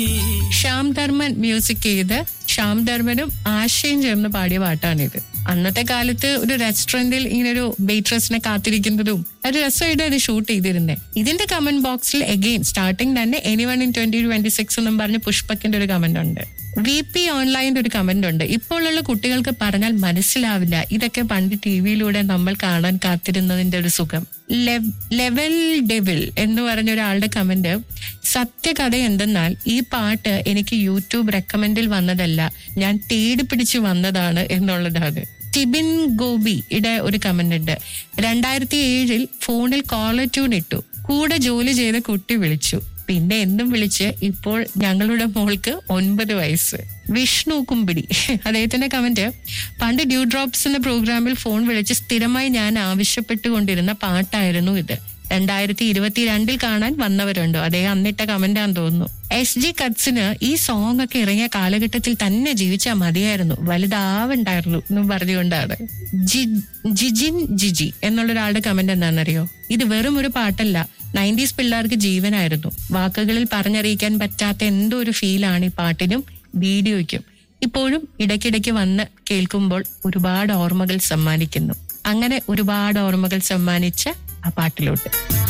Shyam Dharman music ചെയ്ത് ശ്യാം ധർമ്മനും ആശയും ചേർന്ന് പാടിയ പാട്ടാണിത് അന്നത്തെ കാലത്ത് ഒരു റെസ്റ്റോറന്റിൽ ഇങ്ങനെ ഒരു വെയിട്രസിനെ കാത്തിരിക്കുന്നതും ഒരു രസമായിട്ട് അത് ഷൂട്ട് ചെയ്തിരുന്നേ ഇതിന്റെ കമന്റ് ബോക്സിൽ എഗെയിൻ സ്റ്റാർട്ടിങ് തന്നെ any one in twenty twenty six എന്നും പറഞ്ഞ് പുഷ്പക്കിന്റെ ഒരു കമന്റ് ഉണ്ട് വി പി ഓൺലൈൻ്റെ ഒരു കമന്റ് ഉണ്ട് ഇപ്പോഴുള്ള കുട്ടികൾക്ക് പറഞ്ഞാൽ മനസ്സിലാവില്ല ഇതൊക്കെ പണ്ട് ടി വിയിലൂടെ നമ്മൾ കാണാൻ കാത്തിരുന്നതിന്റെ ഒരു സുഖം ലെവ്- ലെവൽ ഡെവിൽ എന്ന് പറഞ്ഞ ഒരാളുടെ കമന്റ് സത്യകഥ എന്തെന്നാൽ ഈ പാട്ട് എനിക്ക് യൂട്യൂബ് റെക്കമെൻഡിൽ വന്നതല്ല ഞാൻ തേടി പിടിച്ചു വന്നതാണ് എന്നുള്ളതാണ് ടിബിൻ ഗോപിയുടെ ഒരു കമന്റ് ഉണ്ട് രണ്ടായിരത്തി ഏഴിൽ ഫോണിൽ കോളർ ട്യൂൺ ഇട്ടു കൂടെ ജോലി ചെയ്ത കുട്ടി വിളിച്ചു പിന്നെ എന്നും വിളിച്ച് ഇപ്പോൾ ഞങ്ങളുടെ മോൾക്ക് ഒൻപത് വയസ്സ് വിഷ്ണു കുമ്പിടി അദ്ദേഹത്തിന്റെ കമന്റ് പണ്ട് ഡ്യൂ ഡ്രോപ്സ് എന്ന പ്രോഗ്രാമിൽ ഫോൺ വിളിച്ച് സ്ഥിരമായി ഞാൻ ആവശ്യപ്പെട്ടുകൊണ്ടിരുന്ന പാട്ടായിരുന്നു ഇത് രണ്ടായിരത്തി ഇരുപത്തിരണ്ടിൽ കാണാൻ വന്നവരുണ്ടോ അദ്ദേഹം അന്നിട്ട കമന്റാന്ന് തോന്നുന്നു എസ് ജി കട്സിന് ഈ സോങ് ഒക്കെ ഇറങ്ങിയ കാലഘട്ടത്തിൽ തന്നെ ജീവിച്ചാൽ മതിയായിരുന്നു വലുതാവണ്ടായിരുന്നു എന്നും പറഞ്ഞുകൊണ്ടാണ് ജി- ജിജിൻ ജിജി എന്നുള്ള ഒരാളുടെ കമന്റ് എന്താണെന്നറിയോ ഇത് വെറും ഒരു പാട്ടല്ല നയൻറ്റീസ് പിള്ളേർക്ക് ജീവനായിരുന്നു വാക്കുകളിൽ പറഞ്ഞറിയിക്കാൻ പറ്റാത്ത എന്തോ ഒരു ഫീലാണ് ഈ പാട്ടിനും വീഡിയോയ്ക്കും ഇപ്പോഴും ഇടയ്ക്കിടയ്ക്ക് വന്ന് കേൾക്കുമ്പോൾ ഒരുപാട് ഓർമ്മകൾ സമ്മാനിക്കുന്നു അങ്ങനെ ഒരുപാട് ഓർമ്മകൾ സമ്മാനിച്ച ആ പാട്ടിലോട്ട്